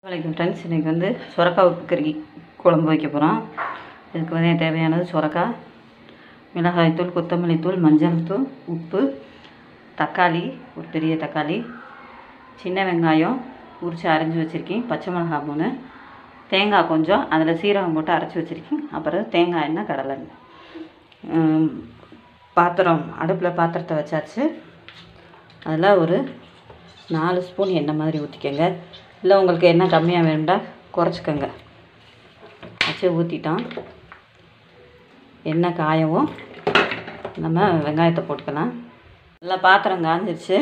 வணக்கம் ஃப்ரெண்ட்ஸ் இன்றைக்கி வந்து சுரக்காய் உப்பு கறி குழம்பு வைக்க போகிறோம் இதுக்கு வந்து தேவையானது சுரக்காய் மிளகாய்த்தூள் கொத்தமல்லி தூள் மஞ்சள் தூள் உப்பு தக்காளி ஒரு பெரிய தக்காளி சின்ன வெங்காயம் உரித்து அரைஞ்சி வச்சுருக்கேன் பச்சை மிளகாய் மூணு தேங்காய் கொஞ்சம் அதில் சீரகம் போட்டு அரைச்சி வச்சுருக்கேன் அப்புறம் தேங்காய் எண்ணெய் கடலை எண்ணெய் உம், பாத்திரம் அடுப்பில் பாத்திரத்தை வச்சாச்சு அதில் ஒரு நாலு ஸ்பூன் எண்ணெய் மாதிரி ஊற்றிக்கங்க இல்லை உங்களுக்கு எண்ணெய் கம்மியாக வேணும்டா குறைச்சிக்கோங்க வச்சு ஊற்றிட்டோம் எண்ணெய் காயவும் நம்ம வெங்காயத்தை போட்டுக்கலாம் நல்லா பாத்திரம் காஞ்சிருச்சு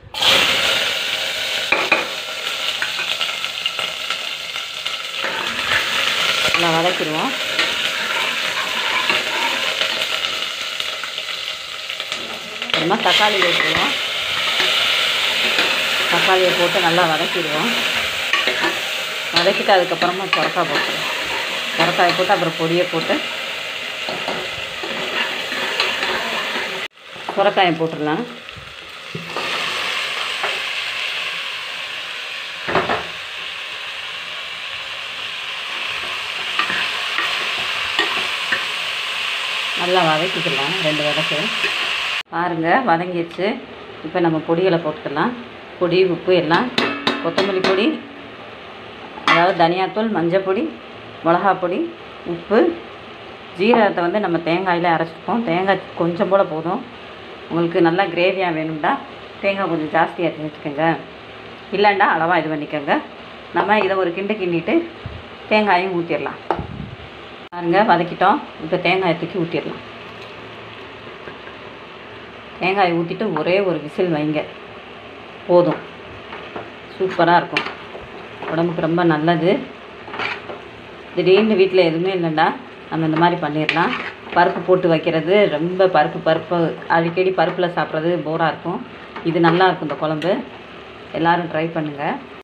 நல்லா வதக்கிடுவோம் அப்புறமா தக்காளி ஊற்றுவோம் தக்காளியை போட்டு நல்லா வதக்கிடுவோம் வதக்கிட்டு அதுக்கப்புறமா சுரக்காய் போட்டுருவோம் சுரக்காயை போட்டு அப்புறம் பொடியை போட்டு சுரக்காயை போட்டுடலாம் நல்லா வதக்கிக்கலாம் ரெண்டு வதக்கு பாருங்கள் வதங்கிடுச்சு இப்போ நம்ம பொடிகளை போட்டுக்கலாம் பொடி உப்பு எல்லாம் கொத்தமல்லி பொடி அதாவது தனியாத்தூள் மஞ்சள் பொடி மிளகாப் பொடி உப்பு ஜீரகத்தை வந்து நம்ம தேங்காயில் அரைச்சிப்போம் தேங்காய் கொஞ்சம் போல் போதும் உங்களுக்கு நல்லா கிரேவியாக வேணும்டா தேங்காய் கொஞ்சம் ஜாஸ்தியாக எடுத்துக்கோங்க இல்லைண்டா அளவாக இது பண்ணிக்கோங்க நம்ம இதை ஒரு கிண்டு கிண்டிட்டு தேங்காயும் ஊற்றிடலாம் பாருங்க வதக்கிட்டோம் இப்போ தேங்காயை தூக்கி ஊற்றிடலாம் தேங்காயை ஊற்றிட்டு ஒரே ஒரு விசில் வைங்க போதும் சூப்பராக இருக்கும் உடம்புக்கு ரொம்ப நல்லது திடீர்னு வீட்டில் எதுவுமே இல்லைண்டா நம்ம இந்த மாதிரி பண்ணிடலாம் பருப்பு போட்டு வைக்கிறது ரொம்ப பருப்பு பருப்பு அடிக்கடி பருப்பில் சாப்பிட்றது போராக இருக்கும் இது நல்லா இருக்கும் இந்த குழம்பு எல்லோரும் ட்ரை பண்ணுங்கள்